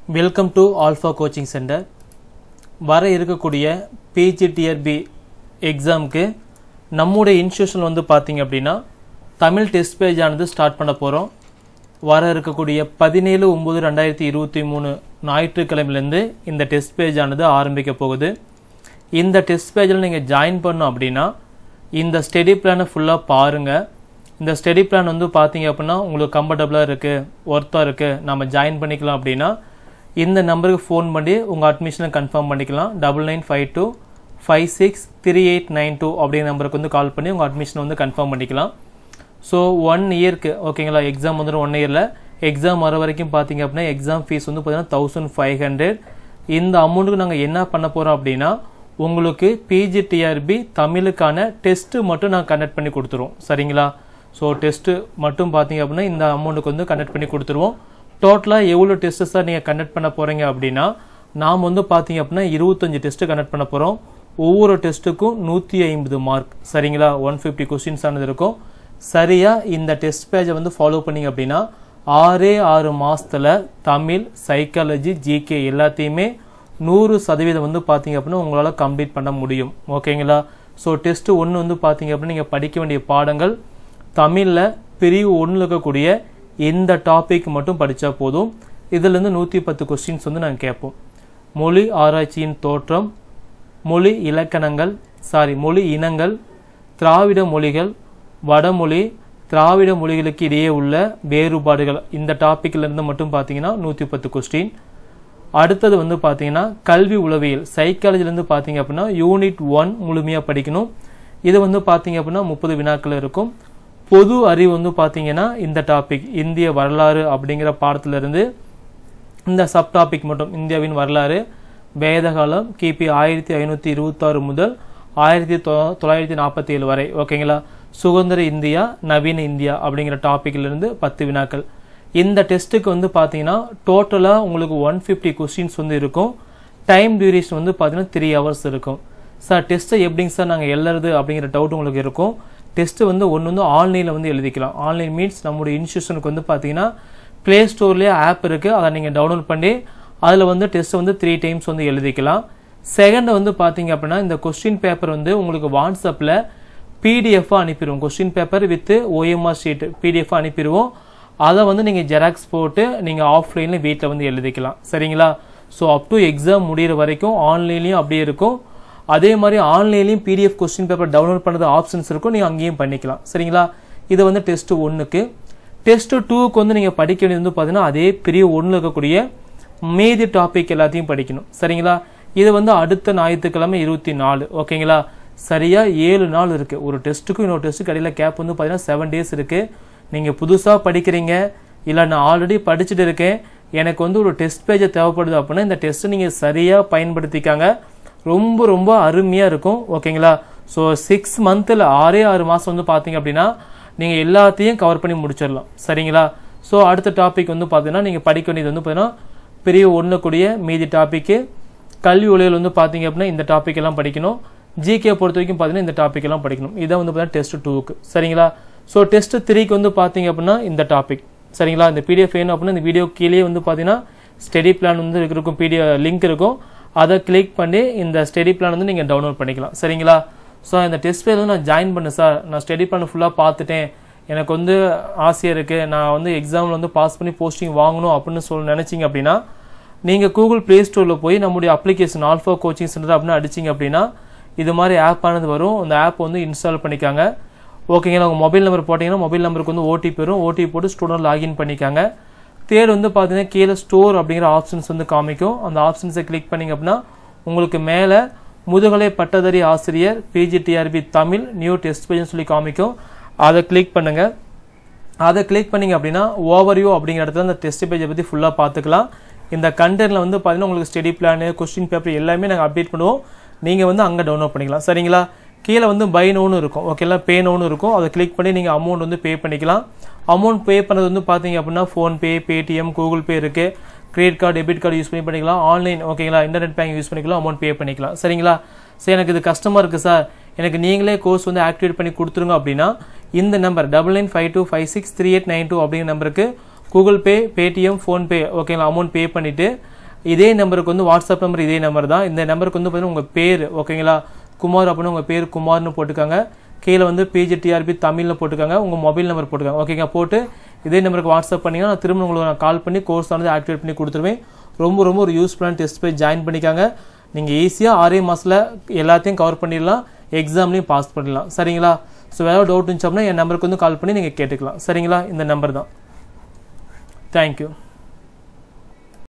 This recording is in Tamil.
welcome to Alpha coaching centre வர இருக்கக்கூடிய பிஜிடிஆர்பி எக்ஸாமுக்கு நம்முடைய இன்ஸ்டியூஷன் வந்து பார்த்தீங்க அப்படின்னா தமிழ் டெஸ்ட் பேஜ் ஆனது ஸ்டார்ட் பண்ண போகிறோம் வர இருக்கக்கூடிய பதினேழு ஒம்பது ரெண்டாயிரத்தி இருபத்தி மூணு ஞாயிற்றுக்கிழமையிலேருந்து இந்த டெஸ்ட் பேஜ் ஆனது ஆரம்பிக்க போகுது இந்த டெஸ்ட் பேஜில் நீங்கள் ஜாயின் பண்ணோம் அப்படின்னா இந்த ஸ்டடி பிளானை ஃபுல்லாக பாருங்கள் இந்த ஸ்டடி பிளான் வந்து பார்த்தீங்க அப்படின்னா உங்களுக்கு கம்ஃபர்டபுளாக இருக்குது ஒர்த்தாக இருக்குது நம்ம ஜாயின் பண்ணிக்கலாம் அப்படின்னா இந்த நம்பருக்கு ஃபோன் பண்ணி உங்கள் அட்மிஷனை கன்ஃபார்ம் பண்ணிக்கலாம் double nine five two five six three eight nine two அப்படிங்கிற நம்பருக்கு வந்து கால் பண்ணி உங்கள் அட்மிஷனை வந்து கன்ஃபார்ம் பண்ணிக்கலாம் ஸோ ஒன் இயர்க்கு ஓகேங்களா எக்ஸாம் வந்து ஒன் இயரில் எக்ஸாம் வர வரைக்கும் பார்த்தீங்க அப்படின்னா எக்ஸாம் ஃபீஸ் வந்து பார்த்தீங்கன்னா தௌசண்ட் ஃபைவ் ஹண்ட்ரட் இந்த அமௌண்ட்டுக்கு நாங்கள் என்ன பண்ண போகிறோம் அப்படின்னா உங்களுக்கு பிஜிடிஆர்பி தமிழுக்கான டெஸ்ட்டு மட்டும் நாங்கள் கண்டக்ட் பண்ணி கொடுத்துருவோம் சரிங்களா ஸோ டெஸ்ட்டு மட்டும் பார்த்தீங்க அப்படின்னா இந்த அமௌண்ட்டுக்கு வந்து கண்டக்ட் பண்ணி கொடுத்துருவோம் டோட்டலாக எவ்வளோ டெஸ்ட்டு சார் நீங்கள் கண்டக்ட் பண்ண போகிறீங்க அப்படின்னா நாம் வந்து பார்த்தீங்க அப்படின்னா இருபத்தஞ்சு டெஸ்ட்டு கண்டக்ட் பண்ண போகிறோம் ஒவ்வொரு டெஸ்ட்டுக்கும் நூற்றி ஐம்பது மார்க் சரிங்களா ஒன் ஃபிஃப்டி கொஸ்டின்ஸ் ஆனது இருக்கும் சரியாக இந்த டெஸ்ட் பேஜை வந்து ஃபாலோ பண்ணீங்க அப்படின்னா ஆறே ஆறு மாதத்தில் தமிழ் சைக்காலஜி ஜிகே எல்லாத்தையுமே நூறு சதவீதம் வந்து பார்த்தீங்க அப்படின்னா உங்களால் கம்ப்ளீட் பண்ண முடியும் ஓகேங்களா ஸோ டெஸ்ட்டு ஒன்று வந்து பார்த்தீங்க அப்படின்னா நீங்கள் படிக்க வேண்டிய பாடங்கள் தமிழில் பிரிவு ஒன்றில் இருக்கக்கூடிய இந்த டாபிக் மட்டும் படித்தா போதும் இதுலேருந்து நூற்றி பத்து கொஸ்டின்ஸ் வந்து நாங்கள் கேட்போம் மொழி ஆராய்ச்சியின் தோற்றம் மொழி இலக்கணங்கள் சாரி மொழி இனங்கள் திராவிட மொழிகள் வடமொழி திராவிட மொழிகளுக்கு இடையே உள்ள வேறுபாடுகள் இந்த டாப்பிக்கில் இருந்து மட்டும் பார்த்தீங்கன்னா நூற்றி பத்து கொஸ்டின் அடுத்தது வந்து பார்த்தீங்கன்னா கல்வி உளவியல் சைக்காலஜிலேருந்து பார்த்தீங்க அப்படின்னா யூனிட் ஒன் முழுமையாக படிக்கணும் இது வந்து பார்த்தீங்க அப்படின்னா முப்பது வினாக்கள் இருக்கும் பொது அறிவு வந்து பார்த்தீங்கன்னா இந்த டாபிக் இந்திய வரலாறு அப்படிங்கிற பாடத்திலிருந்து இந்த சப் டாபிக் மட்டும் இந்தியாவின் வரலாறு வேதகாலம் கிபி ஆயிரத்தி ஐநூற்றி இருபத்தாறு முதல் ஆயிரத்தி தொள்ளாயிரத்தி நாற்பத்தி ஏழு வரை ஓகேங்களா சுதந்திர இந்தியா நவீன இந்தியா அப்படிங்கிற டாப்பிக்கிலிருந்து பத்து வினாக்கள் இந்த டெஸ்ட்டுக்கு வந்து பார்த்தீங்கன்னா டோட்டலாக உங்களுக்கு ஒன் ஃபிஃப்டி கொஸ்டின்ஸ் வந்து இருக்கும் டைம் டியூரேஷன் வந்து பார்த்தீங்கன்னா த்ரீ ஹவர்ஸ் இருக்கும் சார் டெஸ்ட்டை எப்படிங்க சார் நாங்கள் எழுதுறது அப்படிங்கிற டவுட் உங்களுக்கு இருக்கும் டெஸ்ட்டு வந்து ஒன்று வந்து ஆன்லைனில் வந்து எழுதிக்கலாம் ஆன்லைன் மீன்ஸ் நம்மளுடைய இன்ஸ்டியூஷனுக்கு வந்து பார்த்தீங்கன்னா ப்ளே ஸ்டோர்லேயே ஆப் இருக்குது அதை நீங்கள் டவுன்லோட் பண்ணி அதில் வந்து டெஸ்ட்டை வந்து த்ரீ டைம்ஸ் வந்து எழுதிக்கலாம் செகண்ட் வந்து பார்த்தீங்க அப்படின்னா இந்த கொஸ்டின் பேப்பர் வந்து உங்களுக்கு வாட்ஸ்அப்பில் பிடிஎஃபாக அனுப்பிடுவோம் question paper with OMR sheet பிடிஎஃபாக அனுப்பிடுவோம் அதை வந்து நீங்கள் ஜெராக்ஸ் போட்டு நீங்கள் ஆஃப்லைனில் வீட்டில் வந்து எழுதிக்கலாம் சரிங்களா ஸோ அப் டு எக்ஸாம் முடிகிற வரைக்கும் ஆன்லைன்லேயும் அப்படியே இருக்கும் அதே மாதிரி ஆன்லைன்லேயும் பிடிஎஃப் கொஸ்டின் பேப்பர் டவுன்லோட் பண்ணுறது ஆப்ஷன்ஸ் இருக்கும் நீங்கள் அங்கேயும் பண்ணிக்கலாம் சரிங்களா இது வந்து டெஸ்ட்டு ஒன்றுக்கு டெஸ்ட்டு டூக்கு வந்து நீங்கள் படிக்க வேண்டியது வந்து பார்த்தீங்கன்னா அதே பெரிய ஒன்றில் இருக்கக்கூடிய மீதி டாபிக் எல்லாத்தையும் படிக்கணும் சரிங்களா இது வந்து அடுத்த ஞாயிற்றுக்கிழமை இருபத்தி நாலு ஓகேங்களா சரியாக ஏழு நாள் இருக்குது ஒரு டெஸ்ட்டுக்கும் இன்னொரு டெஸ்ட்டுக்கு இடையில கேப் வந்து பார்த்தீங்கன்னா செவன் டேஸ் இருக்குது நீங்கள் புதுசாக படிக்கிறீங்க இல்லை நான் ஆல்ரெடி படிச்சுட்டு இருக்கேன் எனக்கு வந்து ஒரு டெஸ்ட் பேஜை தேவைப்படுது அப்படின்னா இந்த டெஸ்ட்டை நீங்கள் சரியாக பயன்படுத்திக்காங்க ரொம்ப ரொம்ப அருமையாக இருக்கும் ஓகேங்களா ஸோ சிக்ஸ் மந்தில் ஆறே ஆறு மாதம் வந்து பார்த்தீங்க அப்படின்னா நீங்கள் எல்லாத்தையும் கவர் பண்ணி முடிச்சிடலாம் சரிங்களா ஸோ அடுத்த டாபிக் வந்து பார்த்தீங்கன்னா நீங்கள் படிக்க வேண்டியது வந்து பார்த்தீங்கன்னா பெரிய ஒன்று கூடிய மீதி டாப்பிக்கு கல்வி ஒளிகள் வந்து பார்த்தீங்க அப்படின்னா இந்த டாபிக் எல்லாம் படிக்கணும் ஜிகே பொறுத்த வரைக்கும் பார்த்தீங்கன்னா இந்த டாபிக் எல்லாம் படிக்கணும் இதான் வந்து பார்த்தீங்கன்னா டெஸ்ட் டூக்கு சரிங்களா ஸோ டெஸ்ட் த்ரீக்கு வந்து பார்த்தீங்க அப்படின்னா இந்த டாபிக் சரிங்களா இந்த பிடிஎஃப் வேணும் அப்படின்னா இந்த வீடியோ கீழே வந்து பார்த்தீங்கன்னா ஸ்டடி பிளான் வந்து இருக்கும் பிடிஎஃப் லிங்க் இருக்கும் அதை கிளிக் பண்ணி இந்த ஸ்டடி பிளான் வந்து நீங்கள் டவுன்லோட் பண்ணிக்கலாம் சரிங்களா ஸோ இந்த டெஸ்ட் பேர் வந்து நான் ஜாயின் பண்ணேன் சார் நான் ஸ்டடி பிளான் ஃபுல்லாக பார்த்துட்டேன் எனக்கு வந்து ஆசையாக இருக்குது நான் வந்து எக்ஸாமில் வந்து பாஸ் பண்ணி போஸ்டிங் வாங்கணும் அப்படின்னு சொல்லி நினச்சிங்க அப்படின்னா நீங்கள் கூகுள் ப்ளே ஸ்டோரில் போய் நம்முடைய அப்ளிகேஷன் ஆல்ஃபா கோச்சிங் சென்டர் அப்படின்னு அடிச்சிங்க அப்படின்னா இது மாதிரி ஆப் ஆனது வரும் அந்த ஆப் வந்து இன்ஸ்டால் பண்ணிக்காங்க ஓகேங்களா உங்கள் மொபைல் நம்பர் போட்டிங்கன்னா மொபைல் நம்பருக்கு வந்து ஓடிபி வரும் ஓடிபி போட்டு ஸ்டூடெண்ட் லாகின் பண்ணிக்காங்க தேர்ட் வந்து பார்த்தீங்கன்னா கீழே ஸ்டோர் அப்படிங்கிற ஆப்ஷன்ஸ் வந்து காமிக்கும் அந்த ஆப்ஷன்ஸை கிளிக் பண்ணிங்க அப்படின்னா உங்களுக்கு மேலே முதுகலை பட்டதாரி ஆசிரியர் பிஜிடிஆர்பி தமிழ் நியூ டெஸ்ட் பேஜ்னு சொல்லி காமிக்கும் அதை கிளிக் பண்ணுங்கள் அதை கிளிக் பண்ணிங்க அப்படின்னா ஓவர்வியூ அப்படிங்கிற இடத்துல அந்த டெஸ்ட் பேஜை பற்றி ஃபுல்லாக பார்த்துக்கலாம் இந்த கண்டென்ட்டில் வந்து பார்த்தீங்கன்னா உங்களுக்கு ஸ்டடி பிளானு கொஸ்டின் பேப்பர் எல்லாமே நாங்கள் அப்டேட் பண்ணுவோம் நீங்கள் வந்து அங்கே டவுன்லோட் பண்ணிக்கலாம் சரிங்களா கீழே வந்து பை நோன்னு இருக்கும் ஓகேங்களா பே நோன்னு இருக்கும் அதை கிளிக் பண்ணி நீங்கள் அமௌண்ட் வந்து பே பண்ணிக்கலாம் அமௌண்ட் பே பண்ணது வந்து பார்த்தீங்க அப்படின்னா ஃபோன்பே பேடிஎம் கூகுள் பே இருக்குது credit card debit card use பண்ணி பண்ணிக்கலாம் ஆன்லைன் ஓகேங்களா இன்டர்நெட் பேங்க் யூஸ் பண்ணிக்கலாம் அமௌண்ட் பே பண்ணிக்கலாம் சரிங்களா சரி எனக்கு இது கஷ்டமாக இருக்குது சார் எனக்கு நீங்களே கோர்ஸ் வந்து ஆக்டிவேட் பண்ணி கொடுத்துருங்க அப்படின்னா இந்த number double nine five two five six three eight nine two அப்படிங்கிற நம்பருக்கு கூகுள் பே பேடிஎம் ஃபோன்பே ஓகேங்களா அமௌண்ட் பே பண்ணிவிட்டு இதே நம்பருக்கு வந்து வாட்ஸ்அப் நம்பர் இதே நம்பர் தான் இந்த நம்பருக்கு வந்து பார்த்தீங்கன்னா உங்கள் பேர் ஓகேங்களா குமார் அப்படின்னு உங்கள் பேர் குமார்னு போட்டுக்காங்க கீழே வந்து பிஜிடிஆர்பி தமிழ்னு போட்டுக்காங்க உங்கள் மொபைல் நம்பர் போட்டுக்காங்க ஓகேங்க போட்டு இதே நம்பருக்கு வாட்ஸ்அப் பண்ணிங்கன்னா நான் திரும்ப உங்களுக்கு நான் கால் பண்ணி கோர்ஸ் ஆனது ஆக்டிவேட் பண்ணி கொடுத்துருவேன் ரொம்ப ரொம்ப ஒரு யூஸ்ஃபுல்லான டெஸ்ட் போய் ஜாயின் பண்ணிக்காங்க நீங்கள் ஈஸியாக ஆறே மாதத்தில் எல்லாத்தையும் கவர் பண்ணிடலாம் எக்ஸாம்லையும் பாஸ் பண்ணிடலாம் சரிங்களா ஸோ வேறு டவுட் இருந்துச்சு அப்படின்னா என் நம்பருக்கு வந்து கால் பண்ணி நீங்கள் கேட்டுக்கலாம் சரிங்களா இந்த நம்பர் தான் தேங்க்யூ